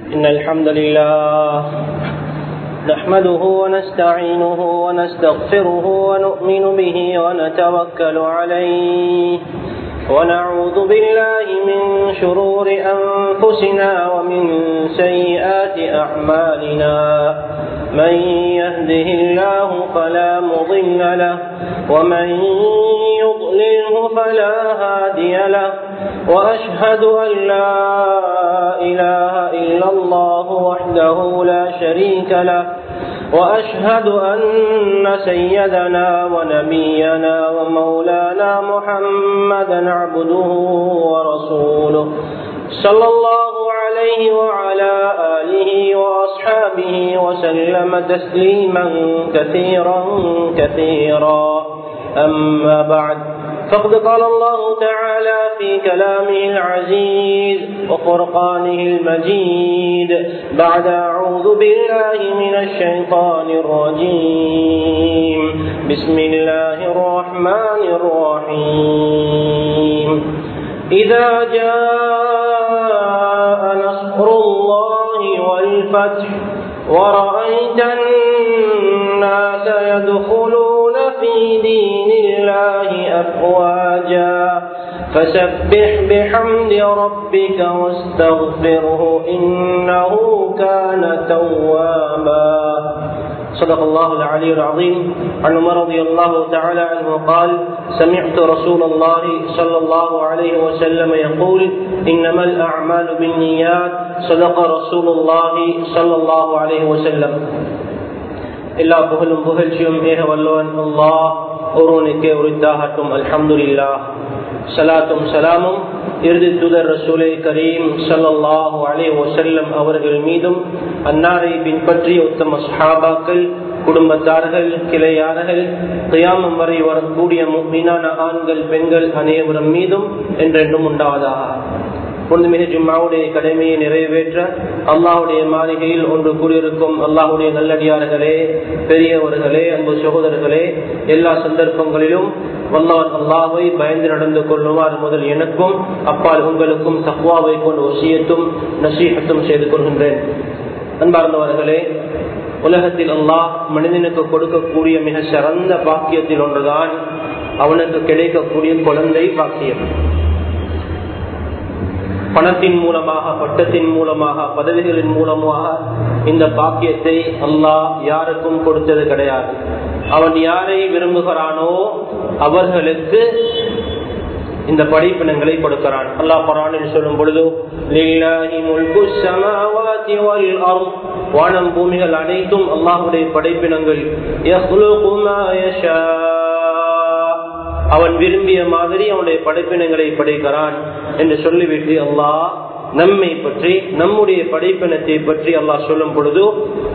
إن الحمد لله نحمده ونستعينه ونستغفره ونؤمن به ونتوكل عليه ونعوذ بالله من شرور أنفسنا ومن سيئات أعمالنا من يهده الله فلا مضل له ومن يضلله فلا هادي له وأشهد أن لا إله إلا الله وحده لا شريك له وأشهد أن سيدنا ونبينا ومولانا محمدا عبده ورسوله صلى الله عليه وعلى آله وأصحابه وسلم تسليما كثيرا كثيرا أما بعد فقد قال الله تعالى في كلامه العزيز وفرقانه المجيد بعد أعوذ بالله من الشيطان الرجيم بسم الله الرحمن الرحيم إذا جاء نصر الله والفتح ورأيت الناس يدخلون في دين الله أفواجا فسبح بحمد ربك واستغفره إنه كان توابا صدق الله العلي العظيم عن عمر رضي الله تعالى عنه قال سمعت رسول الله صلى الله عليه وسلم يقول إنما الأعمال بالنيات صدق رسول الله صلى الله عليه وسلم எல்லா புகழும் புகழ்ச்சியும் ஏக வல்லவன் அல்லாஹ் ஒருவனுக்கே உரித்தாகட்டும் அல்ஹம்துலில்லா சலாத்தும் சலாமும் இறுதி தூதர் ரசூலை கரீம் சல்லாஹூ அலே வசல்லம் அவர்கள் மீதும் அன்னாரை பின்பற்றி உத்தம சஹாபாக்கள் குடும்பத்தார்கள் கிளையார்கள் தியாமம் வரை வரக்கூடிய மீனான ஆண்கள் பெண்கள் அனைவரும் மீதும் என்றென்றும் உண்டாவதாக பொழுதுமிகு ஜும்மாவுடைய கடமையை நிறைவேற்ற அல்லாஹுடைய மாளிகையில் ஒன்று கூடியிருக்கும் அல்லாஹுடைய நல்லடியார்களே பெரியவர்களே அன்பு சகோதரர்களே எல்லா சந்தர்ப்பங்களிலும் வல்லவன் அல்லாஹை பயந்து நடந்து கொள்ளுமாறு முதல் எனக்கும் அப்பால் உங்களுக்கும் தக்வாவை கொண்டு ஒசியத்தும் நசீகத்தும் செய்து கொள்கின்றேன் அன்பார்ந்தவர்களே உலகத்தில் அல்லாஹ் மனிதனுக்கு கொடுக்கக்கூடிய மிக சிறந்த பாக்கியத்தில் ஒன்றுதான் அவனுக்கு கிடைக்கக்கூடிய குழந்தை பாக்கியம் பணத்தின் மூலமாக பட்டத்தின் மூலமாக பதவிகளின் மூலமாக இந்த பாக்கியத்தை அல்லாஹ் யாருக்கும் கொடுத்தது கிடையாது அவன் யாரை விரும்புகிறானோ அவர்களுக்கு இந்த படைப்பினங்களை கொடுக்கிறான் அல்லாஹ் குரானில் சொல்லும் பொழுது வானம் பூமிகள் அனைத்தும் அல்லாஹுடைய படைப்பினங்கள் அவன் விரும்பிய மாதிரி அவனுடைய படைப்பினங்களை படைக்கிறான் என்று சொல்லிவிட்டு அல்லாஹ் நம்மை பற்றி நம்முடைய படைப்பினத்தை பற்றி அல்லாஹ் சொல்லும் பொழுது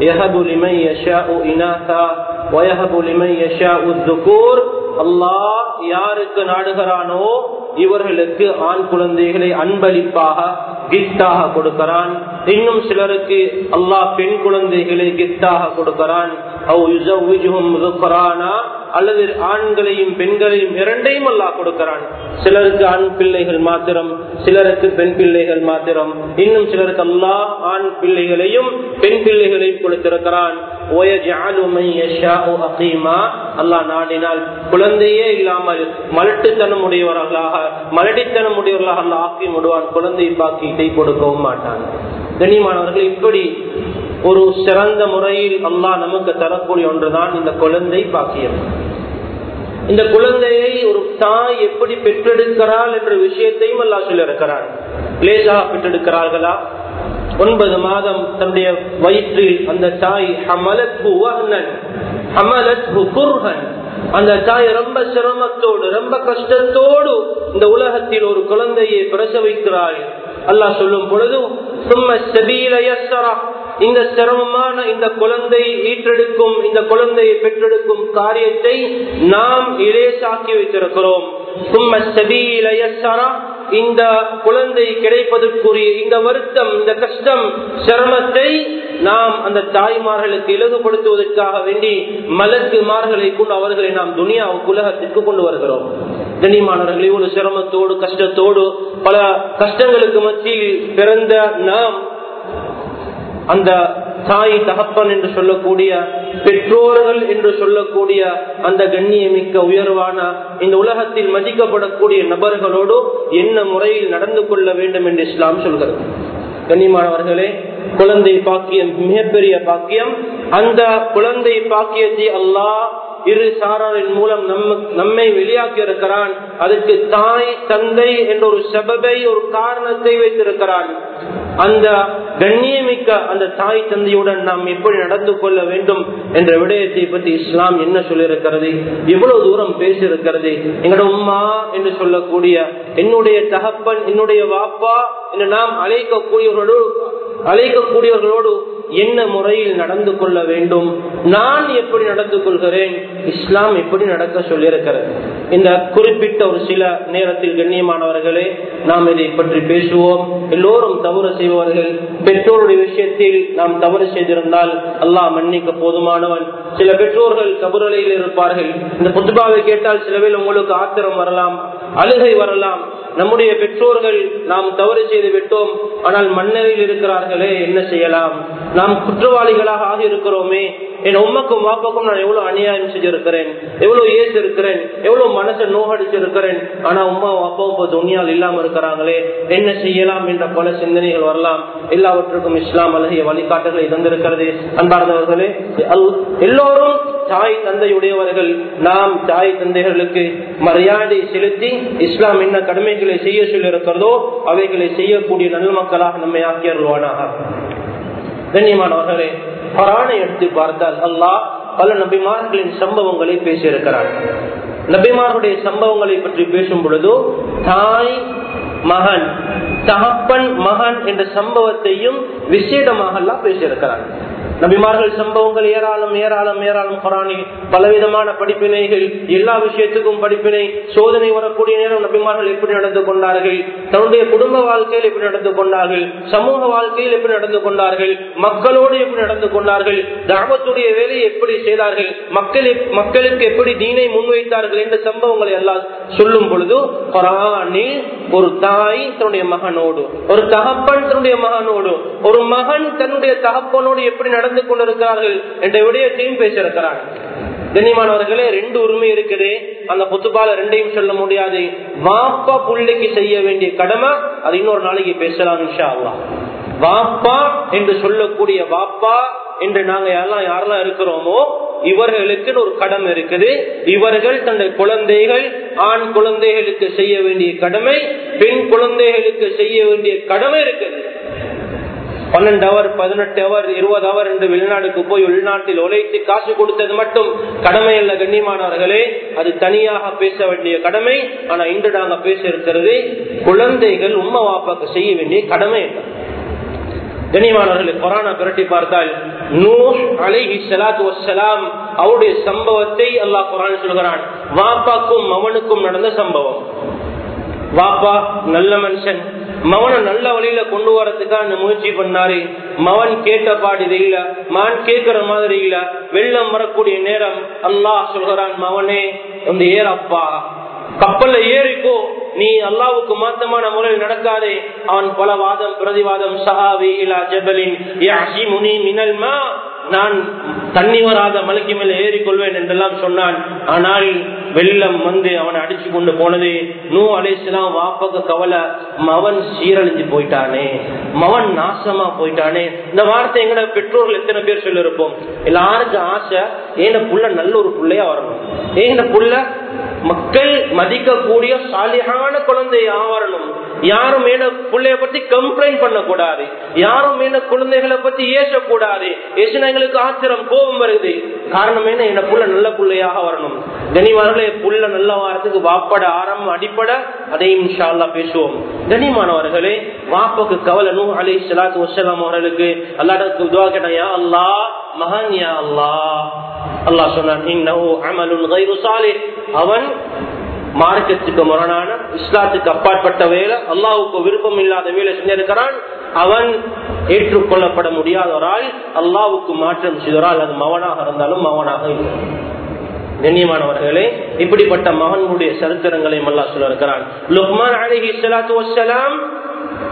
அல்லாஹ் யாருக்கு நாடுகிறானோ இவர்களுக்கு ஆண் குழந்தைகளை அன்பளிப்பாக கிஃப்டாக கொடுக்கிறான் இன்னும் சிலருக்கு அல்லாஹ் பெண் குழந்தைகளை கிஃப்டாக கொடுக்கிறான் அல்லது ஆண்களையும் பெண்களையும் இரண்டையும் அல்லாஹ் கொடுக்கிறான் சிலருக்கு ஆண் பிள்ளைகள் மாத்திரம் சிலருக்கு பெண் பிள்ளைகள் மாத்திரம் இன்னும் சிலருக்கு அல்லாஹ் ஆண் பிள்ளைகளையும் பெண் பிள்ளைகளையும் கொடுத்திருக்கிறான் அல்லாஹ் நாடினால் குழந்தையே இல்லாமல் மலட்டுத்தனம் உடையவர்களாக மலடித்தனம் உடையவர்களாக அல்ல ஆக்கி முடுவான் குழந்தை பாக்கியத்தை கொடுக்கவும் மாட்டான் கண்ணியமானவர்கள் இப்படி ஒரு சிறந்த முறையில் அல்லாஹ் நமக்கு தரக்கூடிய ஒன்றுதான் இந்த குழந்தை பாக்கியம் இந்த குழந்தையை ஒரு தாய் எப்படி பெற்றெடுக்கிறாள் என்ற விஷயத்தையும் அல்லா சொல்லியிருக்கிறார் லேசாக பெற்றெடுக்கிறார்களா ஒன்பது மாதம் தன்னுடைய வயிற்றில் அந்த தாய் ஹமலத் ஹமலத் குர்ஹன் அந்த தாய் ரொம்ப சிரமத்தோடு ரொம்ப கஷ்டத்தோடு இந்த உலகத்தில் ஒரு குழந்தையை பிரசவிக்கிறாள் அல்லாஹ் சொல்லும் பொழுது சும்ம செபீல இந்த சிரமமான இந்த குழந்தை ஈற்றெடுக்கும் இந்த குழந்தையை பெற்றெடுக்கும் காரியத்தை நாம் இலேசாக்கி வைத்திருக்கிறோம் சும்ம செபீல இந்த குழந்தை கிடைப்பதற்குரிய இந்த வருத்தம் இந்த கஷ்டம் சிரமத்தை நாம் அந்த தாய்மார்களுக்கு இலகுபடுத்துவதற்காக வேண்டி மலக்குமார்களை கொண்டு அவர்களை நாம் துனியா உலகத்திற்கு கொண்டு வருகிறோம் கண்ணியமானவர்களே ஒரு சிரமத்தோடு கஷ்டத்தோடு பல கஷ்டங்களுக்கு மத்தியில் பிறந்த நாம் அந்த தாய் தகப்பன் என்று சொல்லக்கூடிய பெற்றோர்கள் என்று சொல்லக்கூடிய அந்த கண்ணியமிக்க உயர்வான இந்த உலகத்தில் மதிக்கப்படக்கூடிய நபர்களோடு என்ன முறையில் நடந்து கொள்ள வேண்டும் என்று இஸ்லாம் சொல்கிறது கண்ணியமானவர்களே குழந்தை பாக்கியம் மிகப்பெரிய பாக்கியம் அந்த குழந்தை பாக்கியத்தை அல்லாஹ் இரு சாராரின் மூலம் நம்மை வெளியாக்கி இருக்கிறான் அதற்கு தாய் தந்தை என்ற ஒரு சபபை ஒரு காரணத்தை வைத்திருக்கிறான் அந்த கண்ணியமிக்க அந்த தாய் தந்தையுடன் நாம் எப்படி நடந்து கொள்ள வேண்டும் என்ற விடயத்தை பற்றி இஸ்லாம் என்ன சொல்லியிருக்கிறது எவ்வளவு தூரம் பேசியிருக்கிறது எங்களோட உம்மா என்று சொல்லக்கூடிய என்னுடைய தகப்பன் என்னுடைய வாப்பா என்று நாம் அழைக்கக்கூடியவர்களோடு அழைக்கக்கூடியவர்களோடு என்ன முறையில் நடந்து கொள்ள வேண்டும் நான் எப்படி நடந்து கொள்கிறேன் இஸ்லாம் எப்படி நடக்க சொல்லியிருக்கிறது இந்த குறிப்பிட்ட ஒரு சில நேரத்தில் கண்ணியமானவர்களே நாம் இதை பற்றி பேசுவோம் எல்லோரும் தவறு செய்பவர்கள் பெற்றோருடைய விஷயத்தில் நாம் தவறு செய்திருந்தால் அல்லாஹ் மன்னிக்க போதுமானவன் சில பெற்றோர்கள் கபுரலையில் இருப்பார்கள் இந்த புத்துபாவை கேட்டால் சிலவில் உங்களுக்கு ஆத்திரம் வரலாம் அழுகை வரலாம் நம்முடைய பெற்றோர்கள் நாம் தவறு செய்து விட்டோம் ஆனால் மன்னரில் இருக்கிறார்களே என்ன செய்யலாம் நாம் குற்றவாளிகளாக ஆகி இருக்கிறோமே என் உமக்கும் வாப்பக்கும் நான் எவ்வளவு அநியாயம் செஞ்சிருக்கிறேன் எவ்வளவு ஏசு இருக்கிறேன் எவ்வளவு மனசை நோகடிச்சிருக்கிறேன் ஆனா உமா அப்பாவும் இப்போ துணியால் இல்லாம இருக்கிறாங்களே என்ன செய்யலாம் என்ற பல சிந்தனைகள் வரலாம் எல்லாவற்றுக்கும் இஸ்லாம் அழகிய வழிகாட்டுகளை தந்திருக்கிறது அன்பார்ந்தவர்களே எல்லோரும் தாய் தந்தையுடையவர்கள் நாம் தாய் தந்தைகளுக்கு மரியாதை செலுத்தி இஸ்லாம் என்ன கடமைகளை செய்ய சொல்லி இருக்கிறதோ அவைகளை செய்யக்கூடிய நல்ல மக்களாக நம்மை ஆக்கியருவானாக கண்ணியமானவர்களே பரானை எடுத்து பார்த்தால் அல்லாஹ் பல நபிமார்களின் சம்பவங்களை பேசியிருக்கிறார் நபிமார்களுடைய சம்பவங்களை பற்றி பேசும் பொழுது தாய் மகன் தகப்பன் மகன் என்ற சம்பவத்தையும் விசேடமாக எல்லாம் பேசியிருக்கிறார் நபிமார்கள் சம்பவங்கள் ஏராளம் ஏராளம் ஏராளம் குரானி பலவிதமான படிப்பினைகள் எல்லா விஷயத்துக்கும் படிப்பினை சோதனை வரக்கூடிய நேரம் நபிமார்கள் எப்படி நடந்து கொண்டார்கள் தன்னுடைய குடும்ப வாழ்க்கையில் எப்படி நடந்து கொண்டார்கள் சமூக வாழ்க்கையில் எப்படி நடந்து கொண்டார்கள் மக்களோடு எப்படி நடந்து கொண்டார்கள் தாவத்துடைய வேலையை எப்படி செய்தார்கள் மக்கள் மக்களுக்கு எப்படி தீனை முன்வைத்தார்கள் என்ற சம்பவங்களை எல்லாம் சொல்லும் பொழுது குரானில் ஒரு தாய் தன்னுடைய மகனோடு ஒரு தகப்பன் தன்னுடைய மகனோடு ஒரு மகன் தன்னுடைய தகப்பனோடு எப்படி நடந்து கொண்டிருக்கிறார்கள் என்ற விடயத்தையும் பேசியிருக்கிறார் கண்ணியமானவர்களே ரெண்டு உரிமை இருக்குது அந்த புத்துப்பால ரெண்டையும் சொல்ல முடியாது வாப்பா புள்ளைக்கு செய்ய வேண்டிய கடமை அது இன்னொரு நாளைக்கு பேசலாம் இன்ஷா அல்லா வாப்பா என்று சொல்லக்கூடிய வாப்பா என்று நாங்க யாரெல்லாம் யாரெல்லாம் இருக்கிறோமோ இவர்களுக்கு ஒரு கடமை இருக்குது இவர்கள் தன்னுடைய குழந்தைகள் ஆண் குழந்தைகளுக்கு செய்ய வேண்டிய கடமை பெண் குழந்தைகளுக்கு செய்ய வேண்டிய கடமை இருக்குது பன்னெண்டு அவர் பதினெட்டு அவர் இருபது அவர் என்று வெளிநாடுக்கு போய் வெளிநாட்டில் உழைத்து காசு கொடுத்தது மட்டும் கடமை அல்ல கண்ணியமானவர்களே அது தனியாக பேச வேண்டிய கடமை ஆனா இன்று நாங்க பேச இருக்கிறது குழந்தைகள் உம்மா வாப்பாக்கு செய்ய வேண்டிய கடமை இல்லை கனிமானவர்களை கொரோனா புரட்டி பார்த்தால் நூர் அலைஹி சலாத்து வசலாம் அவருடைய சம்பவத்தை அல்லாஹ் குரான் சொல்கிறான் வாப்பாக்கும் மவனுக்கும் நடந்த சம்பவம் வாப்பா நல்ல மனுஷன் மவனை நல்ல வழியில கொண்டு வரதுக்காக முயற்சி பண்ணாரு மவன் கேட்ட பாடு இது இல்ல மகன் கேட்கிற மாதிரி இல்ல வெள்ளம் வரக்கூடிய நேரம் அல்லாஹ் சொல்கிறான் மவனே வந்து ஏறப்பா கப்பல்ல ஏறிக்கோ நீ அல்லாவுக்கு மாத்தமான முறையில் நடக்காதே அவன் பல வாதம் பிரதிவாதம் சஹாவி இலா ஜபலின் முனி மினல்மா நான் தண்ணி வராத மலைக்கு மேல ஏறிக்கொள்வேன் என்றெல்லாம் சொன்னான் ஆனால் வெள்ளம் வந்து அவனை அடிச்சு கொண்டு போனது நூ அலேசலாம் வாப்பக கவலை மவன் சீரழிஞ்சு போயிட்டானே மவன் நாசமா போயிட்டானே இந்த வார்த்தை எங்கட பெற்றோர்கள் எத்தனை பேர் சொல்லிருப்போம் எல்லாருக்கும் ஆசை ஏன புள்ள நல்ல ஒரு பிள்ளையா வரணும் ஏன புள்ள மக்கள் மதிக்கக்கூடிய சாலியான குழந்தையா வரணும் யாரும் மேல பிள்ளைய பத்தி கம்ப்ளைண்ட் பண்ணக்கூடாது யாரும் மேல குழந்தைகளை பத்தி ஏசக்கூடாது ஏசினா எங்களுக்கு ஆத்திரம் கோபம் வருது காரணம் என்ன என்ன புள்ள நல்ல பிள்ளையாக வரணும் கனிமானவர்களே புள்ள நல்ல வாரத்துக்கு வாப்பட ஆரம்பம் அடிப்பட அதையும் இன்ஷால்லா பேசுவோம் கனிமானவர்களே வாப்புக்கு கவலை நூ அலி சலாத்து வசலாம் அவர்களுக்கு அல்லாடத்துக்கு துவா கேட்டாயா அல்லா மகன் யா அல்லா அல்லாஹ் சொன்னான் இன்னஹு அமலுன் கைரு சாலிஹ் அவன் மார்க்கத்துக்கு முரணான இஸ்லாத்துக்கு அப்பாற்பட்ட வேலை அல்லாவுக்கு விருப்பம் இல்லாத வேலை செஞ்சிருக்கிறான் அவன் ஏற்றுக்கொள்ளப்பட முடியாத ஒரு ஆள் அல்லாவுக்கு மாற்றம் செய்தோரால் அது மவனாக இருந்தாலும் மவனாக இல்லை கண்ணியமானவர்களே இப்படிப்பட்ட மகன்களுடைய சரித்திரங்களையும் அல்லா சொல்ல இருக்கிறான் லுக்மான் அலிஹி சலாத்து வசலாம்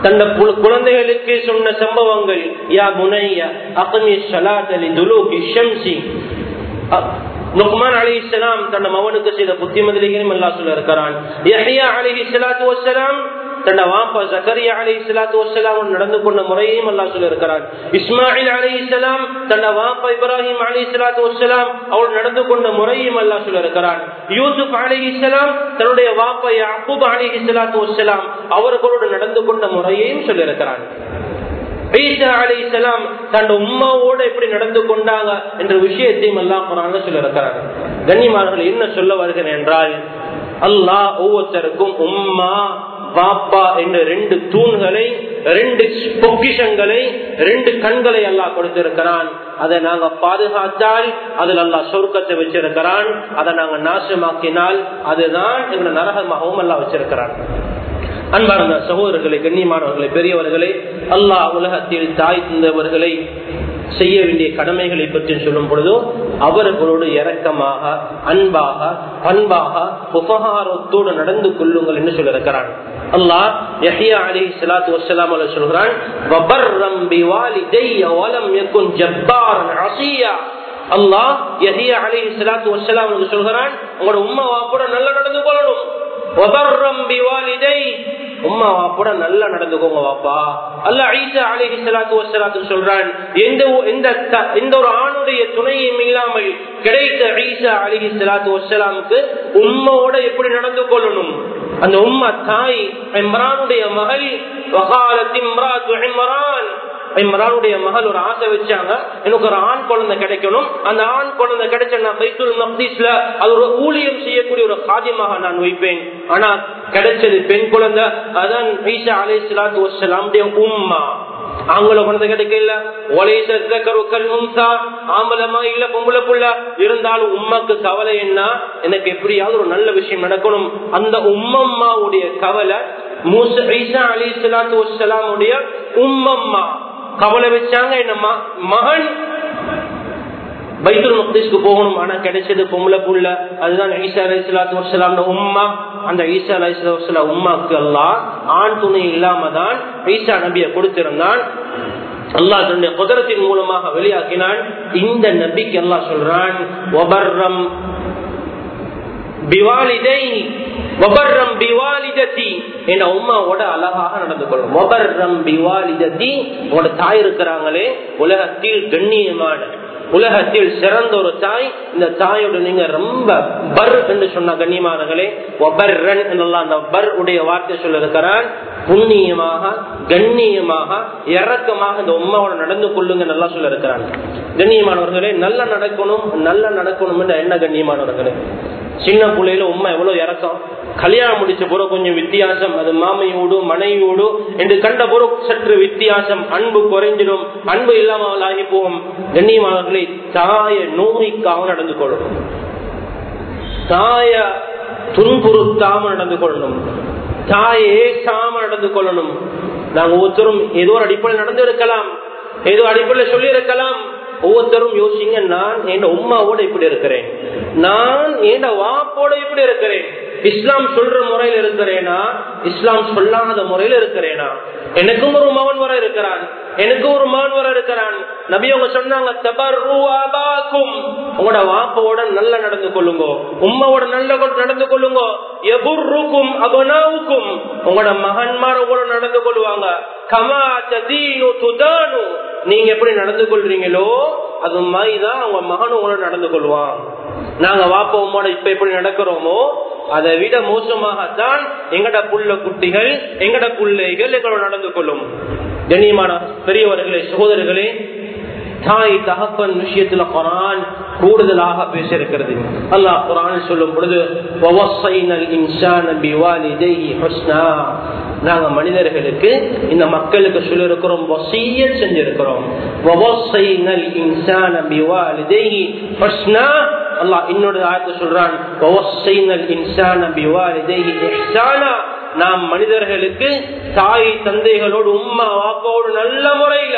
தந்த குழந்தைகளுக்கு சொன்ன சம்பவங்கள் யா முனைய அகமி சலாதலி துலூகி ஷம்சி லுக்மான் அலி இஸ்லாம் தன் மகனுக்கு செய்த புத்திமதிலையும் அல்லா சொல்ல இருக்கிறான் யஹ்யா அலி இஸ்லாத்து வசலாம் தன்னை வாப்பா ஜக்கரியா அலி இஸ்லாத்து வசலாம் நடந்து கொண்ட முறையையும் அல்லா சொல்ல இருக்கிறான் இஸ்மாயில் அலி இஸ்லாம் தன்னை வாப்பா இப்ராஹிம் அலி இஸ்லாத்து வசலாம் அவள் நடந்து கொண்ட முறையும் அல்லா சொல்ல இருக்கிறான் யூசுப் அலி இஸ்லாம் தன்னுடைய வாப்பா யாக்கூப் அலி இஸ்லாத்து வசலாம் அவர்களோடு நடந்து கொண்ட முறையையும் சொல்ல இருக்கிறான் ஈசா அலி இஸ்லாம் தன் உம்மாவோட எப்படி நடந்து கொண்டாங்க என்ற விஷயத்தையும் எல்லாம் குரான் சொல்ல இருக்கிறாங்க கண்ணிமார்கள் என்ன சொல்ல வருகிறேன் என்றால் அல்லாஹ் ஒவ்வொருத்தருக்கும் உம்மா பாப்பா என்ற ரெண்டு தூண்களை ரெண்டு பொக்கிஷங்களை ரெண்டு கண்களை எல்லாம் கொடுத்திருக்கிறான் அதை நாங்க பாதுகாத்தால் அதில் அல்லா சொர்க்கத்தை வச்சிருக்கிறான் அதை நாங்க நாசமாக்கினால் அதுதான் எங்களை நரகமாகவும் எல்லாம் வச்சிருக்கிறான் அன்பார்ந்த சகோதரர்களை கண்ணியமானவர்களை பெரியவர்களை அல்லாஹ் உலகத்தில் தாய் தந்தவர்களை செய்ய வேண்டிய கடமைகளை பற்றி சொல்லும் பொழுதோ அவர்களோடு இரக்கமாக அன்பாக பண்பாக உபகாரத்தோடு நடந்து கொள்ளுங்கள் என்று சொல்லியிருக்கிறான் அல்லாஹ் யஹ்யா அலி சலாத்து வசலாம் சொல்கிறான் வபர்ரம் பிவாலிதைய வலம் யகுன் ஜப்பாரன் அசியா அல்லாஹ் யஹ்யா அலி சலாத்து வசலாம் சொல்கிறான் உங்களோட உம்மா வாப்போட நல்லா நடந்து கொள்ளணும் உம்மா வாப்போட நல்லா நடந்துக்கோங்க வாப்பா அல்ல ஐசா அலிஹி சலாத்து வசலாத்து சொல்றான் எந்த எந்த எந்த ஒரு ஆணுடைய துணையும் இல்லாமல் கிடைத்த ஐசா அலிஹி சலாத்து வசலாமுக்கு உம்மாவோட எப்படி நடந்து கொள்ளணும் அந்த உம்மா தாய் இம்ரானுடைய மகள் வகாலத் இம்ராத்து இம்ரான் இம்ரானுடைய மகள் ஒரு ஆசை வச்சாங்க எனக்கு ஒரு ஆண் குழந்தை கிடைக்கணும் அந்த ஆண் குழந்தை கிடைச்ச நான் பைத்துல் மக்தீஸ்ல அது ஒரு ஊழியம் செய்யக்கூடிய ஒரு சாத்தியமாக நான் வைப்பேன் ஆனா கிடைச்சது பெண் குழந்தை அதான் ஈசா அலை சலாத்து வசலாமுடைய உம்மா ஆம்பளை குழந்தை கிடைக்கல ஆம்பளமா இல்ல பொம்பளை புள்ள இருந்தாலும் உம்மக்கு கவலை என்ன எனக்கு எப்படியாவது ஒரு நல்ல விஷயம் நடக்கணும் அந்த உம்மம்மாவுடைய கவலை மூச ஈசா அலி சலாத்து வசலாமுடைய உம்மம்மா கவலை வச்சாங்க என்ன மகன் பைத்துல் முக்திஸ்க்கு போகணும் ஆனா கிடைச்சது பொம்பளை புள்ள அதுதான் ஈசா அலி சலாத்து வசலாம் உம்மா அந்த ஈசா அலி சலாத்து உம்மாக்கு எல்லாம் ஆண் துணை இல்லாம தான் ஈசா நபியை கொடுத்திருந்தான் அல்லா தன்னுடைய குதிரத்தின் மூலமாக வெளியாக்கினான் இந்த நபிக்கு அல்லா சொல்றான் ஒபர்ரம் பிவாலிதை ஒபர்ரம் பிவாலிதத்தி என் உம்மாவோட அழகாக நடந்து கொள்ளும் ஒபர்ரம் பிவாலிதத்தி உங்களோட தாய் இருக்கிறாங்களே உலகத்தில் கண்ணியமான உலகத்தில் சிறந்த ஒரு தாய் இந்த தாயோட நீங்க ரொம்ப பர் என்று சொன்ன கண்ணியமானங்களே ஒபர்ரன் என்றெல்லாம் அந்த பர் உடைய வார்த்தை சொல்ல இருக்கிறான் புண்ணியமாக கண்ணியமாக இறக்கமாக இந்த உம்மாவோட நடந்து கொள்ளுங்க நல்லா சொல்ல இருக்கிறான் கண்ணியமானவர்களே நல்லா நடக்கணும் நல்லா நடக்கணும் என்ற என்ன கண்ணியமானவர்களே சின்ன பிள்ளையில உண்மை எவ்வளவு இறக்கம் கல்யாணம் முடிச்ச பிறகு கொஞ்சம் வித்தியாசம் அது மாமையோடு மனைவியோடு என்று கண்ட பிறகு சற்று வித்தியாசம் அன்பு குறைஞ்சிடும் அன்பு இல்லாமல் ஆகி போகும் கண்ணியமானவர்களை தாய நோய்க்காக நடந்து கொள்ளணும் தாய துன்புறுத்தாம நடந்து கொள்ளணும் தாயை ஏசாம நடந்து கொள்ளணும் நாங்க ஒவ்வொருத்தரும் ஏதோ ஒரு அடிப்படையில் நடந்து இருக்கலாம் ஏதோ அடிப்படையில் சொல்லி இருக்கலாம் ஒவ்வொருத்தரும் யோசிங்க நான் என் உம்மாவோட இப்படி இருக்கிறேன் நான் என் வாப்போட இப்படி இருக்கிறேன் இஸ்லாம் சொல்ற முறையில் இருக்கிறேனா இஸ்லாம் சொல்லாத முறையில் இருக்கிறேனா எனக்கும் ஒரு மகன் வர இருக்கிறான் எனக்கு ஒரு மகன் வர இருக்கிறான் நபி அவங்க சொன்னாங்க தபர்ருவாபாக்கும் உங்களோட வாப்போட நல்லா நடந்து கொள்ளுங்க உம்மாவோட நல்ல நடந்து கொள்ளுங்க எபுர்ருக்கும் அபனாவுக்கும் உங்களோட மகன்மார் உங்களோட நடந்து கொள்வாங்க கமா ததீனு துதானு நீங்க எப்படி நடந்து கொள்றீங்களோ அது மாதிரிதான் அவங்க மகனும் உங்களோட நடந்து கொள்வான் நாங்க வாப்ப உம்மோட இப்ப எப்படி நடக்கிறோமோ அதை விட மோசமாகத்தான் எங்கட புள்ள குட்டிகள் எங்கட பிள்ளைகள் எங்களோட நடந்து கொள்ளும் கண்ணியமான பெரியவர்களே சகோதரர்களே தாய் தகப்பன் விஷயத்துல குரான் கூடுதலாக பேசியிருக்கிறது அல்லாஹ் குரான் சொல்லும் பொழுது நாங்க மனிதர்களுக்கு இந்த மக்களுக்கு சொல்லிருக்கிறோம் வசிய செஞ்சிருக்கிறோம் அல்லாஹ் இன்னொரு ஆயத்தை சொல்றான் நாம் மனிதர்களுக்கு தாய் தந்தைகளோடு உம்மா வாப்பாவோடு நல்ல முறையில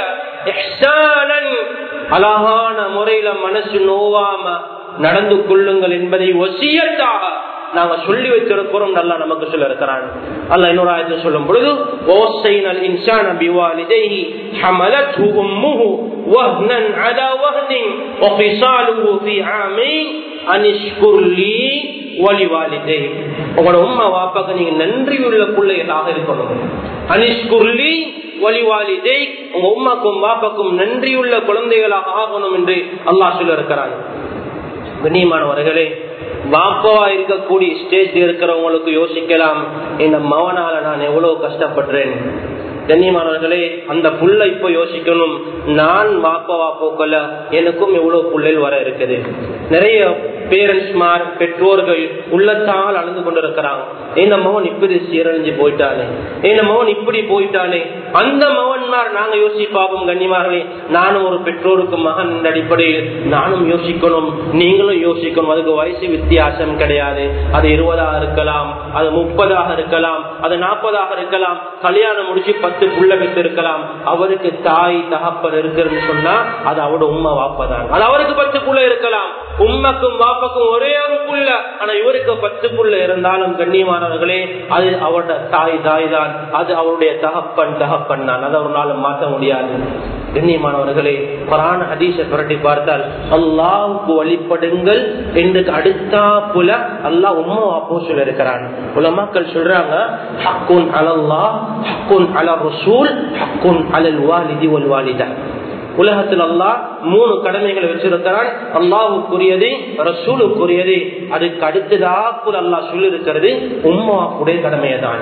அழகான முறையில மனசு நோவாம நடந்து கொள்ளுங்கள் என்பதை ஒசியத்தாக நாங்க சொல்லி வச்சிருக்கிறோம் நல்லா நமக்கு சொல்ல இருக்கிறான் அல்ல இன்னொரு ஆயத்தை சொல்லும் பொழுது ஓசைனல் இன்சான பிவாலிதைஹி ஹமலத்ஹு உம்முஹு வஹ்னன் அலா வஹ்னின் வஃபிசாலுஹு ஃபீ ஆமைன் அனிஷ்குர் லீ வலிவாலிதை உங்களோட உம்மா வாப்பாக்கு நீங்க நன்றி உள்ள பிள்ளைகளாக இருக்கணும் அனிஷ்குர்லி வலிவாலிதை உங்க உம்மாக்கும் வாப்பாக்கும் நன்றியுள்ள குழந்தைகளாக ஆகணும் என்று அல்லாஹ் சொல்ல இருக்கிறான் கண்ணியமானவர்களே வாப்பவா இருக்கக்கூடிய ஸ்டேஜ் இருக்கிறவங்களுக்கு யோசிக்கலாம் இந்த மவனால நான் எவ்வளவு கஷ்டப்படுறேன் கண்ணியமானவர்களே அந்த புள்ள இப்ப யோசிக்கணும் நான் வாப்பவா போக்கல எனக்கும் எவ்வளவு புள்ளைகள் வர இருக்குது நிறைய பேரண்ட்ஸ்மார் பெற்றோர்கள் உள்ளத்தால் அழுந்து கொண்டிருக்கிறாங்க இந்த மகன் இப்படி சீரழிஞ்சு போயிட்டானே இந்த மகன் இப்படி போயிட்டானே அந்த மகன்மார் நாங்க யோசிப்பாப்போம் கண்ணியமாகவே நானும் ஒரு பெற்றோருக்கு மகன் என்ற அடிப்படையில் நானும் யோசிக்கணும் நீங்களும் யோசிக்கணும் அதுக்கு வயசு வித்தியாசம் கிடையாது அது இருபதாக இருக்கலாம் அது முப்பதாக இருக்கலாம் அது நாற்பதாக இருக்கலாம் கல்யாணம் முடிச்சு பத்து புள்ள பெற்று இருக்கலாம் அவருக்கு தாய் தகப்பன் இருக்குன்னு சொன்னா அது அவரோட உண்மை வாப்பதான் அது அவருக்கு பத்து புள்ள இருக்கலாம் உண்மைக்கும் வாப்பக்கும் ஒரே ஒரு புள்ள ஆனா இவருக்கு பத்து புள்ள இருந்தாலும் கண்ணியமானவர்களே அது அவரோட தாய் தாய் தான் அது அவருடைய தகப்பன் தகப்பன் தான் அதை ஒரு நாள் மாற்ற முடியாது கண்ணியமானவர்களே பரான ஹதீஸை புரட்டி பார்த்தால் அல்லாவுக்கு வழிபடுங்கள் என்று அடுத்தா புல அல்லாஹ் உம்மா வாப்போ சொல்ல இருக்கிறான் உலமாக்கள் சொல்றாங்க ஹக்குன் அலல்லா ஹக்குன் அல ரசூல் ஹக்குன் அலல் வாலிதி ஒல் வாலிதா உலகத்தில் அல்லாஹ் மூணு கடமைகளை வச்சிருக்கிறான் அல்லாவுக்குரியது ரசூலுக்குரியது அதுக்கு அடுத்ததாக அல்லாஹ் சொல்லி இருக்கிறது உம்மாவுடைய கடமையை தான்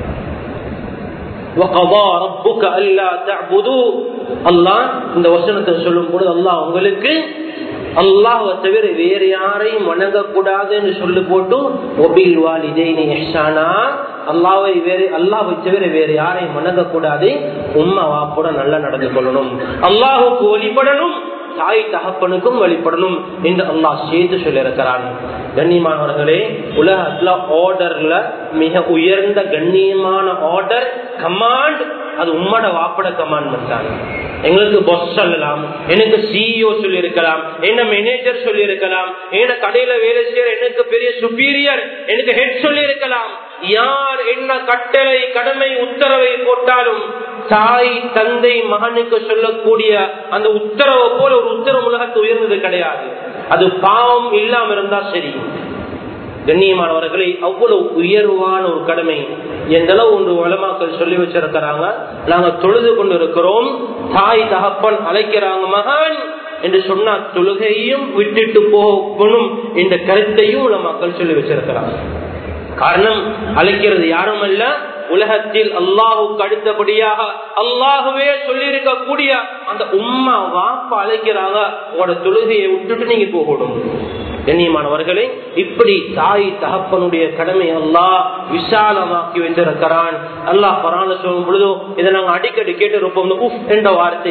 அல்லாஹ் இந்த வசனத்தை சொல்லும் பொழுது அல்லாஹ் உங்களுக்கு அல்லாஹை தவிர வேற யாரையும் வணங்கக்கூடாதுன்னு சொல்லி போட்டு ஒபில் வாலிதேனி எஹ்சானா அல்லாவை வேறு அல்லாவை தவிர வேறு யாரையும் வணங்கக்கூடாது உம்மா வாப்போட நல்லா நடந்து கொள்ளணும் அல்லாஹுக்கு வழிபடணும் தாய் தகப்பனுக்கும் வழிபடணும் என்று அல்லாஹ் சேர்த்து சொல்லியிருக்கிறான் கண்ணியமானவர்களே உலகத்துல ஆர்டர்ல மிக உயர்ந்த கண்ணியமான ஆர்டர் கமாண்ட் அது உம்மட வாப்பட கமாண்ட் பண்ணாங்க எங்களுக்கு பொஸ் சொல்லலாம் எனக்கு சிஇஓ சொல்லி இருக்கலாம் என்ன மேனேஜர் சொல்லி இருக்கலாம் என்ன கடையில வேலை செய்யற எனக்கு பெரிய சுப்பீரியர் எனக்கு ஹெட் சொல்லி இருக்கலாம் யார் என்ன கட்டளை கடமை உத்தரவை போட்டாலும் தாய் தந்தை மகனுக்கு சொல்லக்கூடிய அந்த உத்தரவை போல ஒரு உத்தரவு உலகத்து உயர்ந்தது கிடையாது அது பாவம் இல்லாம இருந்தா சரி கண்ணியமானவர்களை அவ்வளவு உயர்வான ஒரு கடமை எந்த அளவு ஒன்று வளமாக்கள் சொல்லி வச்சிருக்கிறாங்க நாங்க தொழுது கொண்டு இருக்கிறோம் தாய் தகப்பன் அழைக்கிறாங்க மகன் என்று சொன்னா தொழுகையும் விட்டுட்டு போகணும் என்ற கருத்தையும் மக்கள் சொல்லி வச்சிருக்கிறாங்க காரணம் அழைக்கிறது யாரும் அல்ல உலகத்தில் அல்லாஹுக்கு அடுத்தபடியாக அல்லாஹுவே சொல்லி இருக்கக்கூடிய அந்த உம்மா வாப்ப அழைக்கிறாங்க உங்களோட தொழுகையை விட்டுட்டு நீங்க போகணும் கண்ணியமானவர்களே இப்படி தாய் தகப்பனுடைய கடமை அல்லாஹ் விசாலமாக்கி வைத்திருக்கிறான் அல்லாஹ் பரான சொல்லும் பொழுதோ இதை நாங்க அடிக்கடி கேட்டு இருப்போம் உஃப் என்ற வார்த்தை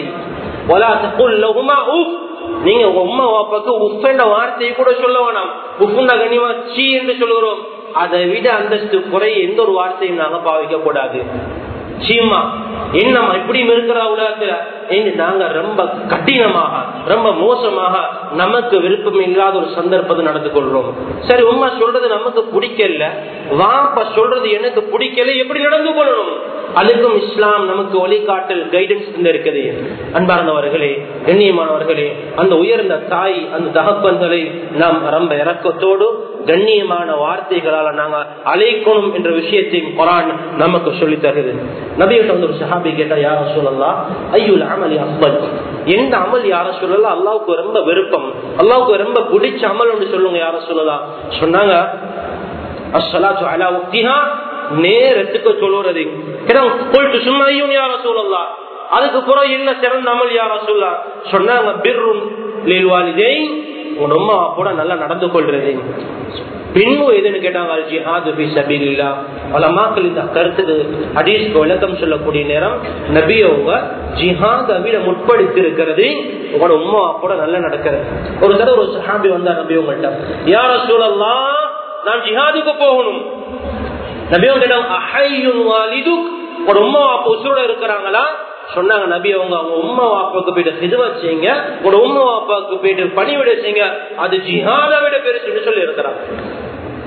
உஃப் நீங்க உங்க உமா வாப்பாக்கு உஃப் என்ற வார்த்தையை கூட சொல்ல வேணாம் உஃப்னா கண்ணியமா சீ என்று சொல்லுகிறோம் அதை விட அந்தஸ்து குறை எந்த ஒரு வார்த்தையும் நாங்க பாவிக்க கூடாது சீமா என்னம்மா இப்படியும் இருக்கிற உலகத்துல நாங்க ரொம்ப கடினமாக ரொம்ப மோசமாக நமக்கு விருப்பம் இல்லாத ஒரு சந்தர்ப்பத்தை நடந்து கொள்றோம் சரி உமா சொல்றது நமக்கு பிடிக்கல வாப்ப சொல்றது எனக்கு பிடிக்கல எப்படி நடந்து கொள்ளணும் அதுக்கும் இஸ்லாம் நமக்கு வழிகாட்டல் கைடன்ஸ் இருக்குது அன்பார்ந்தவர்களே கண்ணியமானவர்களே அந்த உயர்ந்த தாய் அந்த தகப்பன்களை நாம் ரொம்ப இறக்கத்தோடு கண்ணியமான வார்த்தைகளால நாங்க அழைக்கணும் என்ற விஷயத்தையும் குரான் நமக்கு சொல்லி தருது நபிகிட்ட வந்து ஒரு சஹாபி கேட்டா யார சொல்லலாம் ஐயுல் அமலி அம்பல் எந்த அமல் யார சொல்லலாம் அல்லாவுக்கு ரொம்ப விருப்பம் அல்லாவுக்கு ரொம்ப பிடிச்ச அமல் ஒன்று சொல்லுங்க யார சொல்லலாம் சொன்னாங்க அஸ்ஸலாத்து அலா உக்திஹா நேரத்துக்கு சொல்லுறது போயிட்டு சும்மா ஐயும் யார சொல்லலாம் அதுக்கு பிறகு என்ன சிறந்த அமல் யார சொல்லலாம் சொன்னாங்க பிர்ரும் லேல்வாலிதே உங்க அம்மா கூட நல்லா நடந்து கொள்றது பின்பு எதுன்னு கேட்டாங்க ஜிஹாது பி சபீலில்லா பல மாக்கள் இந்த கருத்துக்கு ஹதீஸ்க்கு விளக்கம் சொல்லக்கூடிய நேரம் நபி அவங்க ஜிஹாத விட முற்படுத்தி இருக்கிறது உங்களோட உம்மா கூட நல்லா நடக்கிறது ஒரு தடவை ஒரு சஹாபி வந்தார் நபி உங்கள்கிட்ட யார சூழல்லாம் நான் ஜிஹாதுக்கு போகணும் நபி உங்களிடம் அஹையுன் வாலிதுக் ஒரு உம்மா அப்போ உசுரோட இருக்கிறாங்களா சொன்னாங்க நபி அவங்க அவங்க உம்மா வாப்பாக்கு போயிட்டு சிதுவ செய்யுங்க உங்களோட உம்மா வாப்பாக்கு போயிட்டு பணிவிட செய்யுங்க அது ஜிஹாத விட பெருசுன்னு சொல்லி இருக்கிறாங்க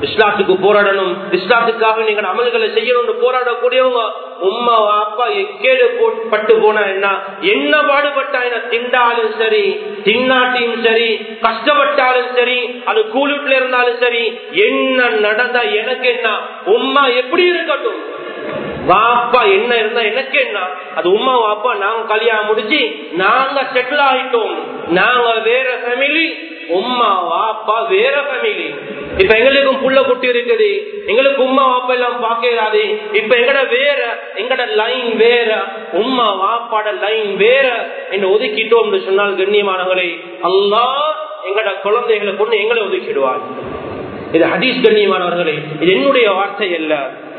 இஸ்லாத்துக்கு போராடணும் இஸ்லாத்துக்காக நீங்கள் அமல்களை செய்யணும்னு போராடக்கூடியவங்க உம்மா அப்பா எக்கேடு பட்டு போனா என்ன என்ன பாடுபட்டா என்ன திண்டாலும் சரி தின்னாட்டியும் சரி கஷ்டப்பட்டாலும் சரி அது கூலிட்டுல இருந்தாலும் சரி என்ன நடந்தா எனக்கு என்ன உம்மா எப்படி இருக்கட்டும் வாப்பா என்ன இருந்தா எனக்கு என்ன அது உமா வாப்பா நாங்க கல்யாணம் முடிச்சு நாங்க செட்டில் ஆயிட்டோம் நாங்க வேற ஃபேமிலி உம்மா வாப்பா வேற ஃபேமிலி இப்ப எங்களுக்கும் புள்ள குட்டி இருக்குது எங்களுக்கு உம்மா வாப்பா எல்லாம் பாக்கிறாது இப்ப எங்கட வேற எங்கட லைன் வேற உம்மா வாப்பாட லைன் வேற என்று ஒதுக்கிட்டோம் சொன்னால் கண்ணியமானவர்களை அல்லா எங்கட குழந்தைகளை கொண்டு எங்களை ஒதுக்கிடுவார் இது ஹதீஸ் கண்ணியமானவர்களே இது என்னுடைய வார்த்தை அல்ல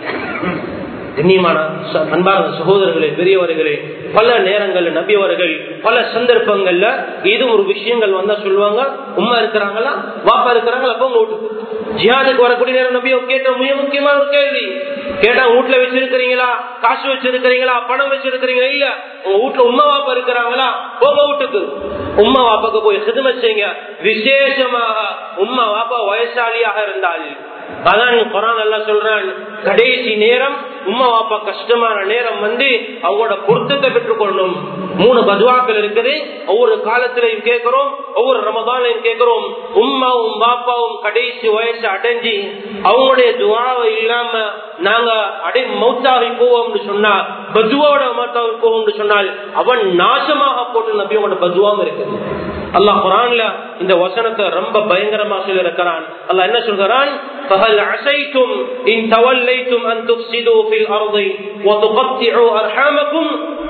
கண்ணியமான அன்பான சகோதரர்களே பெரியவர்களே பல நேரங்கள்ல நபியவர்கள் பல சந்தர்ப்பங்கள்ல இது ஒரு விஷயங்கள் வந்தா சொல்லுவாங்க உமா இருக்கிறாங்களா வாப்பா இருக்கிறாங்களா அப்ப உங்க வீட்டுக்கு ஜியாதுக்கு வரக்கூடிய நேரம் நபியோ கேட்ட மிக முக்கியமான ஒரு கேள்வி கேட்டா வீட்டுல வச்சிருக்கிறீங்களா காசு வச்சிருக்கிறீங்களா பணம் வச்சிருக்கிறீங்களா இல்ல உங்க வீட்டுல உமா வாப்பா இருக்கிறாங்களா போங்க வீட்டுக்கு உமா வாப்பாக்கு போய் சிதுமை செய்யுங்க விசேஷமாக உமா வாப்பா வயசாலியாக இருந்தால் அதான் குரான் எல்லாம் சொல்றான் கடைசி நேரம் உமா வாப்பா கஷ்டமான நேரம் வந்து அவங்களோட பொருத்தத்தை பெற்றுக்கொள்ளணும் மூணு பதுவாக்கள் இருக்குது ஒவ்வொரு காலத்திலையும் கேட்கிறோம் ஒவ்வொரு ரமதானையும் கேட்கிறோம் உம்மாவும் பாப்பாவும் கடைசி வயசு அடைஞ்சி அவங்களுடைய துவாவை இல்லாம நாங்க அடை மௌத்தாகி போவோம்னு சொன்னா பதுவாவோட மௌத்தாகி போவோம்னு சொன்னால் அவன் நாசமாக போட்டு நபியோட பதுவாவும் இருக்குது அல்லாஹ் குரான்ல இந்த வசனத்தை ரொம்ப பயங்கரமா சொல்லி இருக்கிறான் அல்லாஹ் என்ன சொல்கிறான் فهل عسيتم إن توليتم أن تفسدوا في الأرض وتقطعوا أرحامكم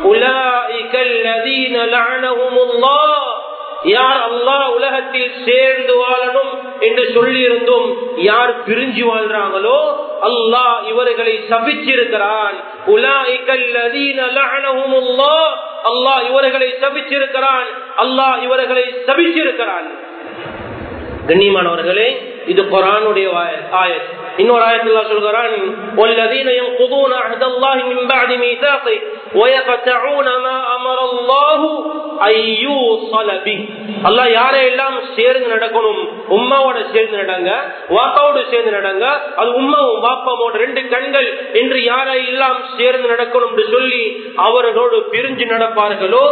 أولئك الذين لعنهم الله யார் அல்லாஹ் உலகத்தில் சேர்ந்து வாழணும் என்று சொல்லி இருந்தும் யார் பிரிஞ்சு வாழ்றாங்களோ அல்லாஹ் இவர்களை சபிச்சிருக்கிறான் அல்லாஹ் இவர்களை சபிச்சிருக்கிறான் அல்லாஹ் இவர்களை சபிச்சிருக்கிறான் கண்ணியமானவர்களே இது குரானுடைய ஆயத் இன்னொரு ஆயத்துல சொல்கிறான் والذين ينقضون عهد الله من بعد ميثاقه ويقطعون ما امر الله ان يوصل به அல்லாஹ் யாரையெல்லாம் சேர்ந்து நடக்கணும் உம்மாவோட சேர்ந்து நடங்க வாப்பாவோட சேர்ந்து நடங்க அது உம்மாவும் வாப்பாவோட ரெண்டு கண்கள் என்று யாரையெல்லாம் சேர்ந்து நடக்கணும் என்று சொல்லி அவர்களோடு பிரிஞ்சு நடப்பார்களோ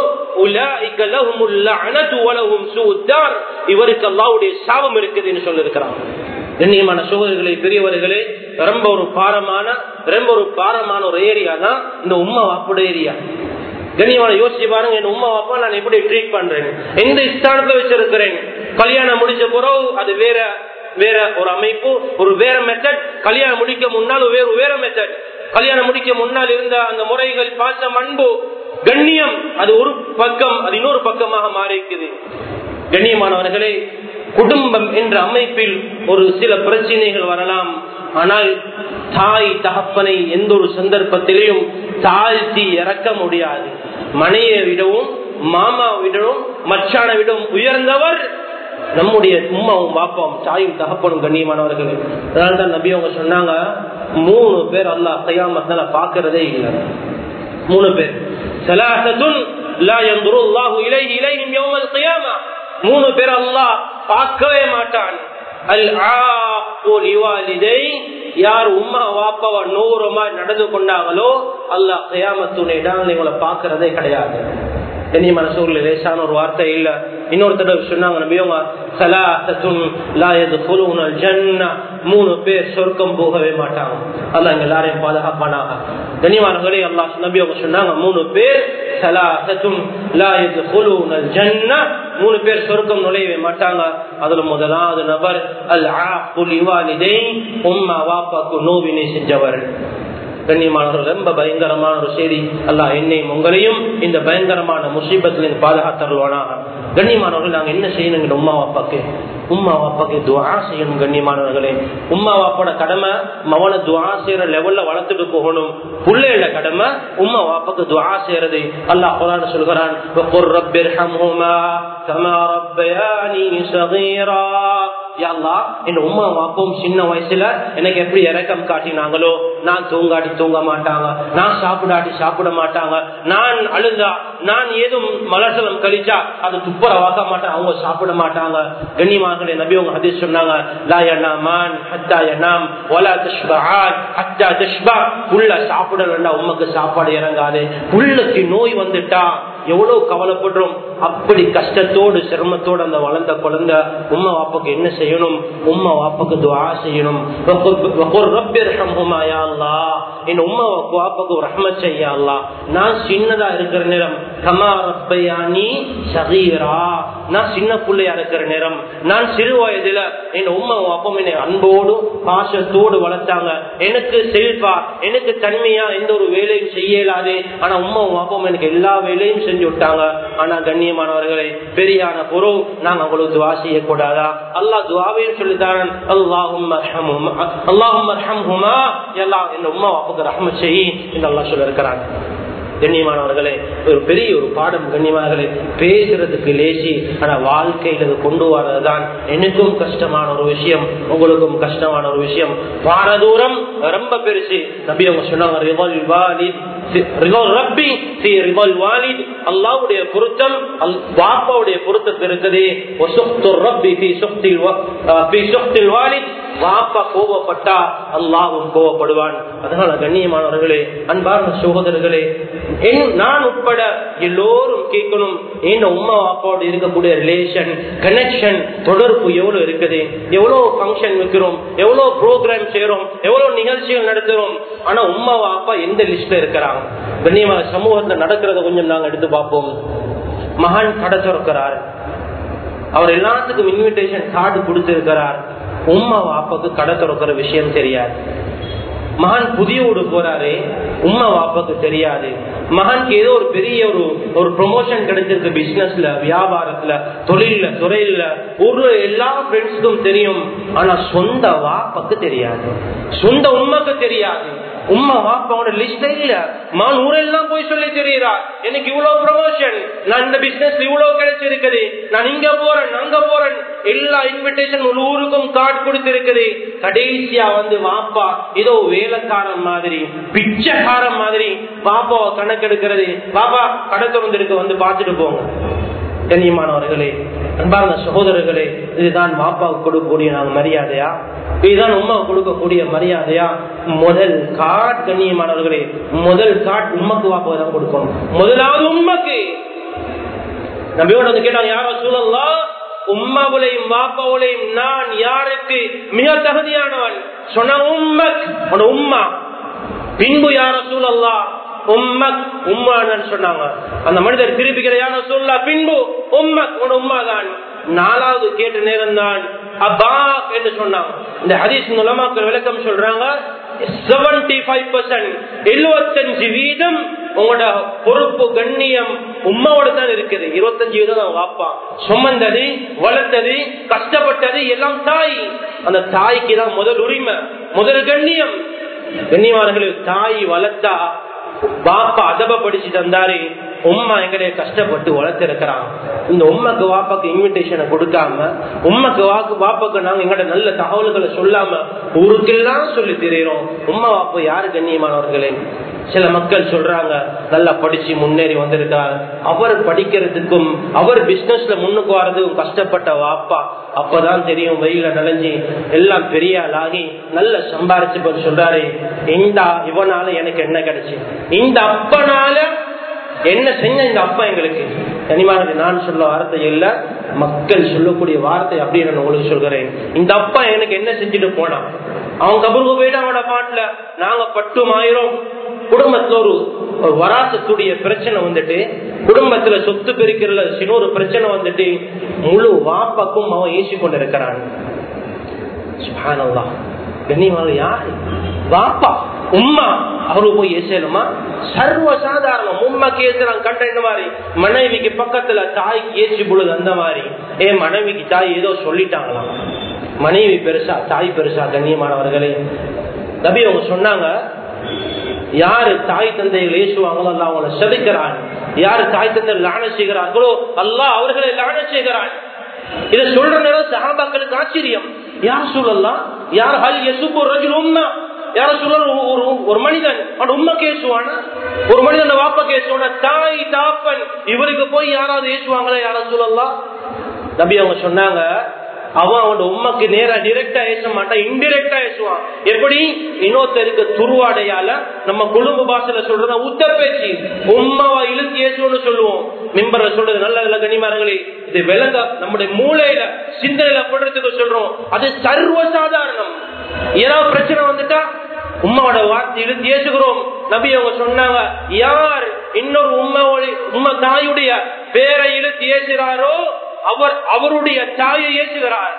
இவருக்கு அல்லாவுடைய சாபம் இருக்குதுன்னு சொல்லிருக்கிறான் கண்ணியமான சோதரிகளை பெரியவர்களே ரொம்ப ஒரு பாரமான ரொம்ப ஒரு பாரமான ஒரு ஏரியா தான் இந்த உம்மா வாப்போட ஏரியா கண்ணியமான யோசிச்சு பாருங்க என் உமா அப்பா நான் எப்படி ட்ரீட் பண்றேன் எந்த ஸ்தானத்துல வச்சிருக்கிறேன் கல்யாணம் முடிச்ச பிறகு அது வேற வேற ஒரு அமைப்பு ஒரு வேற மெத்தட் கல்யாணம் முடிக்க முன்னால் வேறு வேற மெத்தட் கல்யாணம் முடிக்க முன்னால் இருந்த அந்த முறைகள் பாசம் அன்பு கண்ணியம் அது ஒரு பக்கம் அது இன்னொரு பக்கமாக மாறி இருக்குது கண்ணியமானவர்களே குடும்பம் என்ற அமைப்பில் ஒரு சில பிரச்சனைகள் வரலாம் ஆனால் தாய் தகப்பனை எந்த ஒரு சந்தர்ப்பத்திலையும் தாழ்த்தி இறக்க முடியாது மனையை விடவும் மாமா விடவும் மச்சான விடவும் உயர்ந்தவர் நம்முடைய உமாவும் பாப்பாவும் தாயும் தகப்பனும் கண்ணியமானவர்கள் அதனால தான் நபி அவங்க சொன்னாங்க மூணு பேர் அல்லா கையாமத்தால பாக்குறதே இல்லை மூணு பேர் சலாசத்துன் லா யந்துருல்லாஹு இலைஹி இலைஹிம் யௌமல் கியாமா மூணு பேர் அல்லாஹ் பார்க்கவே மாட்டான் அல் ஆலிதை யார் உம்மா வாப்பாவ நூறுமா நடந்து கொண்டாங்களோ அல்லாஹ் கயாமத்துடைய இடங்களை இவங்களை பார்க்கறதே கிடையாது கண்ணியமான சூழ்நிலை லேசான ஒரு வார்த்தை இல்ல இன்னொரு தடவை சொன்னாங்க நம்பியவங்க சலாசத்துன் லாயது குலுனல் ஜன்னா மூணு பேர் சொர்க்கம் போகவே மாட்டாங்க அல்லாஹ் எங்க எல்லாரையும் பாதுகாப்பானாக கண்ணியமானவர்களே அல்லாஹ் நபி அவங்க சொன்னாங்க மூணு பேர் சலாசத்துன் லாயது குலுனல் ஜன்னா மூணு பேர் சொர்க்கம் நுழையவே மாட்டாங்க அதுல முதலாவது நபர் அல் ஆலிதை உம்மா வாப்பாக்கு நோவினை செஞ்சவர் கண்ணியமானவர்கள் ரொம்ப பயங்கரமான ஒரு செய்தி அல்லா என்னையும் உங்களையும் இந்த பயங்கரமான முசீபத்திலிருந்து பாதுகாத்தருவானாக கண்ணியமானவர்கள் நாங்க என்ன செய்யணும் உமா வாப்பாக்கு உம்மா வாப்பாக்கு துவா செய்யணும் கண்ணியமானவர்களே உம்மா வாப்போட கடமை மவனை துவா செய்யற லெவல்ல வளர்த்துட்டு போகணும் புள்ளையோட கடமை உம்மா வாப்பாக்கு துவா செய்யறது அல்லாஹ் குரான் சொல்கிறான் என் உமா வாப்பும் சின்ன வயசுல எனக்கு எப்படி இறக்கம் காட்டினாங்களோ நான் தூங்காட்டி தூங்க மாட்டாங்க நான் சாப்பிடாட்டி சாப்பிட மாட்டாங்க நான் அழுந்தா நான் ஏதும் மலசலம் கழிச்சா அது துப்புரவாக்க மாட்டேன் அவங்க சாப்பிட மாட்டாங்க கண்ணியமார்களே நபி அவங்க அதே சொன்னாங்க லா யனாமான் ஹத்தா யனாம் வலா தஷ்பஆன் ஹத்தா தஷ்பா புள்ள சாப்பிடலன்னா உமக்கு சாப்பாடு இறங்காது புள்ளுக்கு நோய் வந்துட்டா எவ்வளவு கவலைப்படுறோம் அப்படி கஷ்டத்தோடு சிரமத்தோடு அந்த வளர்ந்த குழந்தை உம்மா வாப்பாக்கு என்ன செய்யணும் உம்மா வாப்பாக்கு துவா செய்யணும் என் உம்மா வாப்பாக்கு ரஹ்மத் செய்யா நான் சின்னதா இருக்கிற நேரம் கமா ரப்பையானி சகீரா நான் சின்ன பிள்ளையா இருக்கிற நேரம் நான் சிறு வயதுல என் உம்மா வாப்பம் என்னை அன்போடு பாசத்தோடு வளர்த்தாங்க எனக்கு செல்வா எனக்கு தன்மையா எந்த ஒரு வேலையும் செய்யலாது ஆனா உம்மா வாப்பம் எனக்கு எல்லா வேலையும் செஞ்சு விட்டாங்க ஆனா கண்ணியமானவர்களை பெரியான பொருள் நாங்க உங்களுக்கு துவா செய்யக்கூடாதா அல்லாஹ் துவாவையும் சொல்லித்தாரன் அல்லாஹும் அல்லாஹும் எல்லாம் என் உம்மா வாப்புக்கு ரஹ்மத் செய்யி என்று அல்லாஹ் சொல்ல இருக்கிறாங்க கண்ணியமானவர்களே ஒரு பெரிய ஒரு பாடம் கண்ணியமானவர்களே பேசுறதுக்கு லேசி ஆனா வாழ்க்கையில இது கொண்டு வரதுதான் எனக்கும் கஷ்டமான ஒரு விஷயம் உங்களுக்கும் கஷ்டமான ஒரு விஷயம் பாரதூரம் ரொம்ப பெருசு நபி அவங்க சொன்னாங்க ரிவல் வாலித் ரப்பி ரிவல் வாலித் அல்லாவுடைய பொருத்தம் வாப்பாவுடைய பொருத்தம் இருக்குது வாலித் வாப்பா கோபப்பட்டா அல்லாவும் கோபப்படுவான் அதனால கண்ணியமானவர்களே அன்பார்ந்த சகோதரர்களே நான் உட்பட எல்லோரும் கேட்கணும் ஏன் உமா வாப்பாவோட இருக்கக்கூடிய ரிலேஷன் கனெக்ஷன் தொடர்பு எவ்வளவு இருக்குது எவ்வளவு ஃபங்க்ஷன் வைக்கிறோம் எவ்வளவு ப்ரோக்ராம் செய்யறோம் எவ்வளவு நிகழ்ச்சிகள் நடத்துறோம் ஆனா உமா வாப்பா எந்த லிஸ்ட்ல இருக்கிறாங்க கண்ணியமான சமூகத்துல நடக்கிறத கொஞ்சம் நாங்க எடுத்து பார்ப்போம் மகான் கடை திறக்கிறார் அவர் எல்லாத்துக்கும் இன்விடேஷன் கார்டு கொடுத்திருக்கிறார் உம்மா வாப்பாக்கு கடை திறக்கிற விஷயம் தெரியாது மகன் புதிய வீடு போறாரு உம்மா வாப்பாக்கு தெரியாது மகனுக்கு ஏதோ ஒரு பெரிய ஒரு ஒரு ப்ரொமோஷன் கிடைச்சிருக்கு பிசினஸ்ல வியாபாரத்துல தொழில துறையில ஒரு எல்லா ஃப்ரெண்ட்ஸுக்கும் தெரியும் ஆனா சொந்த வாப்பாக்கு தெரியாது சொந்த உண்மைக்கு தெரியாது உம்மா வாப்பாவோட லிஸ்ட் இல்ல மான் ஊரெல்லாம் போய் சொல்லி தெரியுறா எனக்கு இவ்வளவு ப்ரமோஷன் நான் இந்த பிசினஸ் இவ்வளவு கிடைச்சிருக்குது நான் இங்க போறேன் அங்க போறேன் எல்லா இன்விடேஷன் ஒரு ஊருக்கும் கார்டு கொடுத்திருக்குது கடைசியா வந்து வாப்பா ஏதோ வேலைக்காரன் மாதிரி பிச்சைக்காரன் மாதிரி பாப்பாவை கணக்கெடுக்கிறது பாப்பா கடை திறந்திருக்கு வந்து பார்த்துட்டு போங்க கண்ணியமானவர்களே அன்பார்ந்த சகோதரர்களே இதுதான் வாப்பாவுக்கு கொடுக்கக்கூடிய நாங்க மரியாதையா இதுதான் உமாவுக்கு கொடுக்கக்கூடிய மரியாதையா முதல் காட் கண்ணியமானவர்களே முதல் காட் உமக்கு வாப்பாவை தான் கொடுக்கணும் முதலாவது உண்மைக்கு நம்பியோட வந்து கேட்டாங்க யாரோ சூழல்லாம் உம்மாவுலையும் வாப்பாவுலையும் நான் யாருக்கு மிக தகுதியானவன் சொன்ன உம்மக் உம்மா பின்பு யார சூழல்லா உம்மக் உம்மான்னு சொன்னாங்க அந்த மனிதர் திருப்பிக்கிற யார சொல்லா பின்பு உம்மக் உன உம்மா தான் நாலாவது கேட்ட நேரம் தான் அப்பா என்று சொன்னாங்க இந்த ஹதீஸ் மூலமாக்கள் விளக்கம் சொல்றாங்க செவன்டி ஃபைவ் பர்சன்ட் எழுபத்தஞ்சு வீதம் உங்களோட பொறுப்பு கண்ணியம் உம்மாவோட தான் இருக்குது இருபத்தஞ்சு வீதம் தான் வாப்பா சுமந்தது வளர்த்தது கஷ்டப்பட்டது எல்லாம் தாய் அந்த தாய்க்கு தான் முதல் உரிமை முதல் கண்ணியம் கண்ணியமானர்கள் தாய் வளர்த்தா பாப்பா அதப படிச்சு தந்தாரு உம்மா எங்கடைய கஷ்டப்பட்டு வளர்த்திருக்கிறாங்க இந்த உம்மக்கு வாப்பாக்கு இன்விடேஷனை கொடுக்காம உம்மக்கு வாக்கு வாப்பாக்கு நாங்க எங்கட நல்ல தகவல்களை சொல்லாம ஊருக்கெல்லாம் சொல்லி தெரியுறோம் உம்மா வாப்பா யாரு கண்ணியமானவர்களே சில மக்கள் சொல்றாங்க நல்லா படிச்சு முன்னேறி வந்திருக்காரு அவர் படிக்கிறதுக்கும் அவர் பிசினஸ்ல முன்னுக்கு வர்றதுக்கும் கஷ்டப்பட்ட வாப்பா அப்பதான் தெரியும் வெயில நனைஞ்சு எல்லாம் பெரிய ஆளாகி நல்ல சம்பாரிச்சு சொல்றாரு இந்த இவனால எனக்கு என்ன கிடைச்சு இந்த அப்பனால என்ன செஞ்ச இந்த அப்பா எங்களுக்கு தனிமானது நான் சொல்ல வார்த்தை இல்ல மக்கள் சொல்லக்கூடிய வார்த்தை அப்படின்னு நான் உங்களுக்கு சொல்கிறேன் இந்த அப்பா எனக்கு என்ன செஞ்சுட்டு போனான் அவன் கபருக்கு போயிட்டு அவனோட பாட்டுல நாங்க பட்டும் ஆயிரம் குடும்பத்துல ஒரு ஒரு வராசத்துடைய பிரச்சனை வந்துட்டு குடும்பத்துல சொத்து பிரிக்கிறதுல சின்ன ஒரு பிரச்சனை வந்துட்டு முழு வாப்பாக்கும் அவன் ஏசி கொண்டு இருக்கிறான் கண்ணியமாக யாரு வாப்பா உம்மா அவரு போய் ஏசலுமா சர்வ சாதாரணம் உம்மா கேசுறான் கண்ட இந்த மாதிரி மனைவிக்கு பக்கத்துல தாய்க்கு ஏசி பொழுது அந்த மாதிரி ஏ மனைவிக்கு தாய் ஏதோ சொல்லிட்டாங்களாம் மனைவி பெருசா தாய் பெருசா கண்ணியமானவர்களே நபி அவங்க சொன்னாங்க யாரு தாய் தந்தைகள் ஏசுவாங்களோ அல்ல அவங்கள செதுக்கிறான் யாரு தாய் தந்தை லான செய்கிறார்களோ அல்லா அவர்களை லான செய்கிறான் இதை சொல்ற நேரம் சகாபாக்களுக்கு ஆச்சரியம் யார் சொல்லலாம் யார் ஹல் எசுப்பு ரஜுல் உம்மா யாரும் சொல்ல ஒரு ஒரு மனிதன் அவன் உண்மை கேசுவானா ஒரு மனிதன் வாப்ப கேசுவானா தாய் தாப்பன் இவருக்கு போய் யாராவது ஏசுவாங்களா யாரும் சொல்லலாம் நபி அவங்க சொன்னாங்க அவன் அவனோட உண்மைக்கு நேரா டிரெக்டா ஏச மாட்டான் இன்டிரெக்டா ஏசுவான் எப்படி இன்னொருத்தருக்கு துருவாடையால நம்ம குடும்ப பாசல சொல்றதா உத்த பேச்சு உண்மாவா இழுத்து ஏசுவோம்னு சொல்லுவோம் மிம்பர்ல சொல்றது நல்ல நல்ல கனிமாரங்களே இது விலங்க நம்முடைய மூளையில சிந்தனையில போடுறதுக்கு சொல்றோம் அது சர்வசாதாரணம் ஏதாவது பிரச்சனை வந்துட்டா உம்மாவோட வார்த்தை இழுத்து ஏசுகிறோம் நபி அவங்க சொன்னாங்க யார் இன்னொரு உண்மையோட உண்மை தாயுடைய பேரை இழுத்து ஏசுகிறாரோ அவர் அவருடைய தாயை ஏசுகிறார்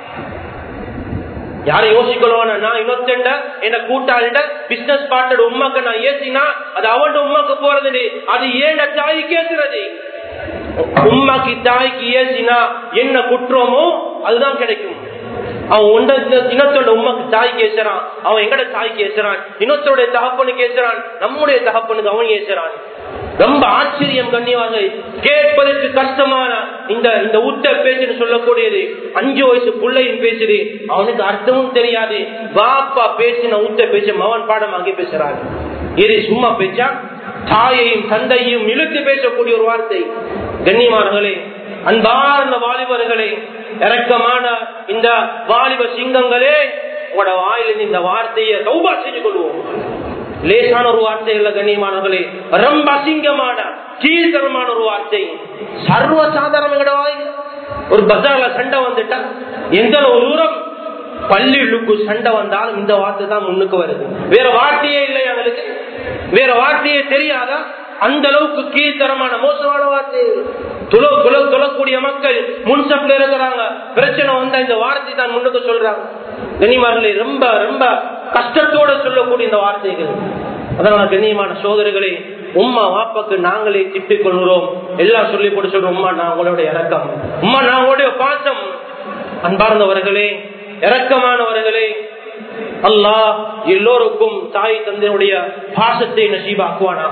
யாரும் யோசிக்கணும் நான் இன்னொருத்தண்ட என்ன கூட்டாளிட பிசினஸ் பார்ட்னர் உமாக்கு நான் ஏசினா அது அவன் உமாக்கு போறது அது ஏன் தாய்க்கு ஏசுறது உமாக்கு தாய்க்கு ஏசினா என்ன குற்றமோ அதுதான் கிடைக்கும் அவன் உண்ட இன்னொருத்தோட உமாக்கு தாய் கேசுறான் அவன் எங்கட தாய் கேசுறான் இன்னொருத்தோட தகப்பனுக்கு ஏசுறான் நம்முடைய தகப்பனுக்கு அவன் ஏசுறான் ரொம்ப ஆச்சரியம் கண்ணியமாக கேட்பதற்கு கஷ்டமான இந்த இந்த உத்த பேச்சுன்னு சொல்லக்கூடியது அஞ்சு வயசு பிள்ளையின் பேசுது அவனுக்கு அர்த்தமும் தெரியாது பாப்பா பேசின உத்த பேச்சு மவன் பாடம் அங்கே பேசுறான் இது சும்மா பேச்சா தாயையும் தந்தையும் இழுத்து பேசக்கூடிய ஒரு வார்த்தை கண்ணியமானர்களே அன்பார்ந்த வாலிபர்களே இறக்கமான இந்த வாலிப சிங்கங்களே உங்களோட வாயிலிருந்து இந்த வார்த்தையை சௌபா செஞ்சு கொள்வோம் லேசான ஒரு வார்த்தை இல்ல கண்ணியமானவர்களே ரொம்ப அசிங்கமான கீழ்த்தரமான ஒரு வார்த்தை சர்வசாதாரண ஒரு பஜார்ல சண்டை வந்துட்டா எந்த ஒரு தூரம் பள்ளிகளுக்கு சண்டை வந்தாலும் இந்த வார்த்தை தான் முன்னுக்கு வருது வேற வார்த்தையே இல்லை அவங்களுக்கு வேற வார்த்தையே தெரியாதா அந்த அளவுக்கு கீழ்த்தரமான மோசமான வார்த்தை துளோ துளோ துளக்கூடிய மக்கள் முன்சப்ல இருக்கிறாங்க பிரச்சனை வந்தா இந்த வார்த்தை தான் முன்னுக்கு சொல்றாங்க கனிமார்களே ரொம்ப ரொம்ப கஷ்டத்தோட சொல்லக்கூடிய இந்த வார்த்தைகள் அதனால கண்ணியமான சோதரிகளே உம்மா வாப்பாக்கு நாங்களே திட்டிக் கொள்கிறோம் எல்லாம் சொல்லி போட்டு சொல்றோம் உம்மா நான் உங்களோட இறக்கம் உம்மா நான் உங்களுடைய பாசம் அன்பார்ந்தவர்களே இறக்கமானவர்களே அல்லாஹ் எல்லோருக்கும் தாய் தந்தையுடைய பாசத்தை நசீபாக்குவானா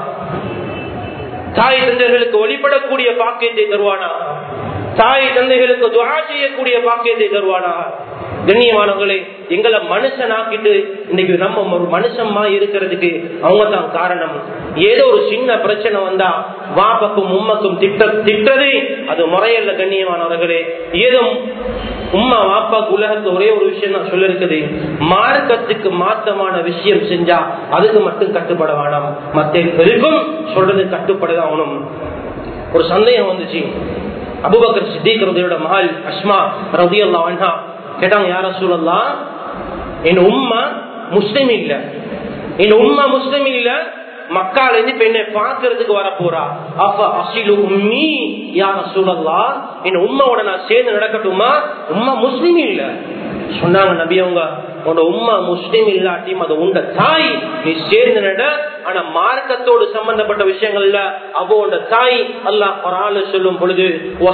தாய் தந்தைகளுக்கு வழிபடக்கூடிய பாக்கியத்தை தருவானா தாய் தந்தைகளுக்கு துவா செய்யக்கூடிய பாக்கியத்தை தருவானா கண்ணியமானவங்களே எங்களை மனுஷனாக்கிட்டு இன்னைக்கு நம்ம ஒரு மனுஷமா இருக்கிறதுக்கு அவங்க தான் காரணம் ஏதோ ஒரு சின்ன பிரச்சனை வந்தா வாப்பக்கும் உம்மக்கும் திட்ட திட்டது அது முறையல்ல கண்ணியமானவர்களே ஏதோ உம்மா வாப்பாக்கு உலகத்துல ஒரே ஒரு விஷயம் நான் சொல்லிருக்குது மார்க்கத்துக்கு மாத்தமான விஷயம் செஞ்சா அதுக்கு மட்டும் கட்டுப்பட வேணாம் மத்த பெருக்கும் சொல்றது கட்டுப்படதான் ஆகணும் ஒரு சந்தேகம் வந்துச்சு அபுபக்கர் சித்திகிறதையோட மகள் அஸ்மா ரவி அல்லா கேட்டாங்க யார சூழல்லாம் என் உம்மா முஸ்லிம் இல்ல என் உம்மா முஸ்லிம் இல்ல மக்கால இருந்து பெண்ணை பாக்குறதுக்கு வர போறா அப்ப அசிலு உம்மி யார சூழல்லா என் உம்மாவோட நான் சேர்ந்து நடக்கட்டுமா உம்மா முஸ்லிம் இல்ல சொன்னாங்க நபி அவங்க உன்னோட உம்மா முஸ்லீம் இல்லாட்டியும் அது உண்ட தாய் நீ சேர்ந்து நட ஆனா மார்க்கத்தோடு சம்பந்தப்பட்ட விஷயங்கள்ல அவனோட தாய் அல்லாஹ் குரான் சொல்லும் பொழுது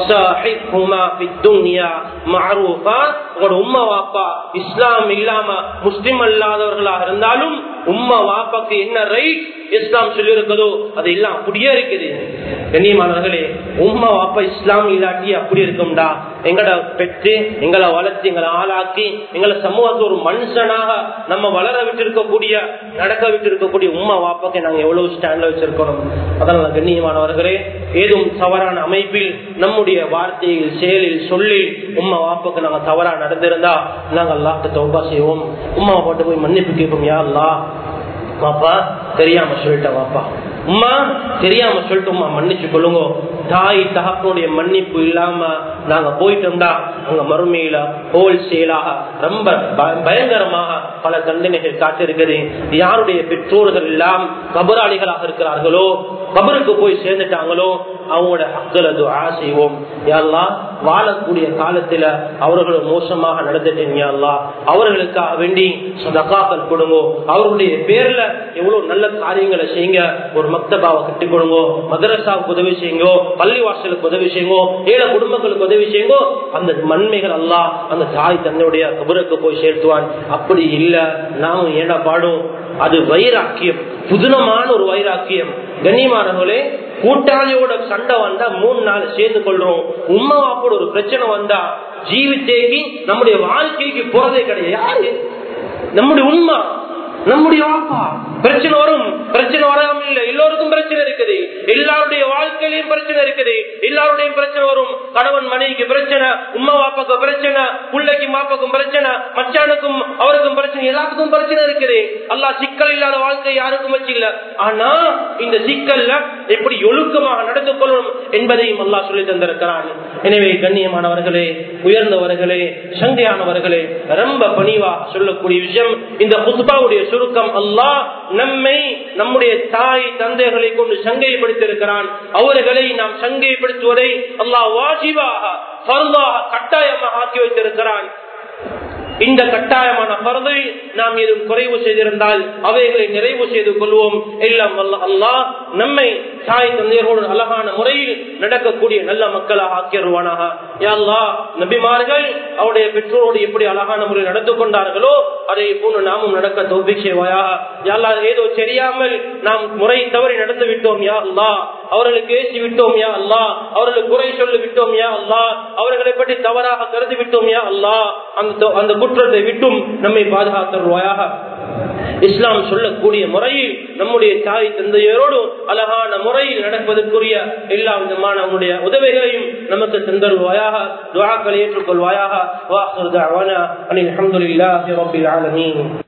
உங்களோட உம்மா வாப்பா இஸ்லாம் இல்லாம முஸ்லிம் அல்லாதவர்களாக இருந்தாலும் உம்மா வாப்பாக்கு என்ன ரைட் இஸ்லாம் சொல்லி இருக்குதோ அது எல்லாம் அப்படியே இருக்குது கண்ணியமானவர்களே உம்மா வாப்பா இஸ்லாம் இல்லாட்டி அப்படி இருக்கும்டா எங்கட பெற்று எங்களை வளர்த்து எங்களை ஆளாக்கி எங்களை சமூகத்தை ஒரு மனுஷனாக நம்ம வளர விட்டு இருக்கக்கூடிய நடக்க விட்டு இருக்கக்கூடிய உம்மா வாப்பாக்கு நாங்க எவ்வளவு ஸ்டாண்ட்ல வச்சிருக்கணும் அதனால கண்ணியமானவர்களே ஏதும் தவறான அமைப்பில் நம்முடைய வார்த்தையில் செயலில் சொல்லி உம்மா வாப்பாக்கு நாங்க தவறா நடந்திருந்தா நாங்க அல்லாட்ட தௌபா செய்வோம் உம்மா போட்டு போய் மன்னிப்பு கேட்போம் யா அல்லா வாப்பா தெரியாம சொல்லிட்டேன் வாப்பா உமா தெரியாம சொல்லிட்டோமா மன்னிச்சு கொள்ளுங்க தாய் தகப்பனுடைய மன்னிப்பு இல்லாம நாங்க போயிட்டோம்டா அங்க மறுமையில ஹோல்சேலாக ரொம்ப பயங்கரமாக பல தண்டனைகள் காத்திருக்குது யாருடைய பெற்றோர்கள் எல்லாம் கபராளிகளாக இருக்கிறார்களோ கபருக்கு போய் சேர்ந்துட்டாங்களோ அவங்களோட ஹக்களை துஆ செய்வோம் யாரெல்லாம் வாழக்கூடிய காலத்துல அவர்கள் மோசமாக நடந்துட்டேன் யாரெல்லாம் அவர்களுக்காக வேண்டி சதகாக்கள் கொடுங்க அவர்களுடைய பேர்ல எவ்வளவு நல்ல காரியங்களை செய்யுங்க ஒரு மக்தபாவை கட்டிக் கொடுங்க மதரசாவுக்கு உதவி செய்யுங்க பள்ளிவாசலுக்கு உதவி செய்யுங்க ஏழை குடும்பங்களுக்கு உதவி செய்யுங்க அந்த மண்மைகள் எல்லாம் அந்த தாய் தன்னுடைய கபருக்கு போய் சேர்த்துவான் அப்படி இல்ல நாமும் ஏடா பாடும் அது வைராக்கியம் புதுனமான ஒரு வைராக்கியம் கண்ணியமானவர்களே கூட்டாளியோட சண்டை வந்தா மூணு நாள் சேர்ந்து கொள்றோம் உம்மா வாப்போட ஒரு பிரச்சனை வந்தா ஜீவித்தேக்கு நம்முடைய வாழ்க்கைக்கு போறதே கிடையாது யாரு நம்முடைய உண்மை நம்முடைய வாப்பா பிரச்சனை வரும் பிரச்சனை வராம இல்ல எல்லோருக்கும் பிரச்சனை இருக்குது எல்லாருடைய வாழ்க்கையிலும் பிரச்சனை இருக்குது எல்லாருடைய பிரச்சனை வரும் கணவன் மனைவிக்கு பிரச்சனை உமா வாப்பாக்கு பிரச்சனை பிள்ளைக்கு மாப்பாக்கும் பிரச்சனை மச்சானுக்கும் அவருக்கும் பிரச்சனை எல்லாத்துக்கும் பிரச்சனை இருக்குது அல்லாஹ் சிக்கல் இல்லாத வாழ்க்கை யாருக்கும் வச்சில்ல ஆனா இந்த சிக்கல்ல எப்படி ஒழுக்கமாக நடந்து கொள்ளணும் என்பதையும் அல்லாஹ் சொல்லி தந்திருக்கிறான் எனவே கண்ணியமானவர்களே உயர்ந்தவர்களே சங்கையானவர்களே ரொம்ப பணிவா சொல்லக்கூடிய விஷயம் இந்த புதுபாவுடைய சுருக்கம் அல்லாஹ் நம்மை நம்முடைய தாய் தந்தைகளை கொண்டு சங்கைப்படுத்தியிருக்கிறான் அவர்களை நாம் சங்கைப்படுத்துவதை அல்லாஹ் வாஜிவாக பருவாக கட்டாயமாக ஆக்கி வைத்திருக்கிறான் இந்த கட்டாயமான பருதை நாம் எதுவும் குறைவு செய்திருந்தால் அவைகளை நிறைவு செய்து கொள்வோம் எல்லாம் அல்லாஹ் நம்மை தாய் தந்தையரோடு அழகான முறையில் நடக்கக்கூடிய நல்ல மக்களாக ஆக்கிடுவானாக யாழ்லா நபிமார்கள் அவருடைய பெற்றோரோடு எப்படி அழகான முறையில் நடந்து கொண்டார்களோ அதை போன்று நாமும் நடக்க தோல்வி செய்வாயாக யாழ்லா ஏதோ தெரியாமல் நாம் முறை தவறி நடந்து விட்டோம் யா அல்லா அவர்களுக்கு ஏசி விட்டோம் யா அல்லா அவர்களுக்கு குறை சொல்லி விட்டோம் யா அல்லா அவர்களை பற்றி தவறாக கருதி விட்டோம் யா அல்லா அந்த அந்த குற்றத்தை விட்டும் நம்மை பாதுகாத்தருவாயாக இஸ்லாம் சொல்லக்கூடிய முறையில் நம்முடைய தாய் தந்தையரோடு அழகான முறையில் நடப்பதற்குரிய எல்லா விதமான அவனுடைய உதவிகளையும் நமக்கு தந்தருவாயாக துவாக்களை ஏற்றுக்கொள்வாயாக வாசல் அனில் அஹமதுல்லாஹி ரபில் ஆலமீன்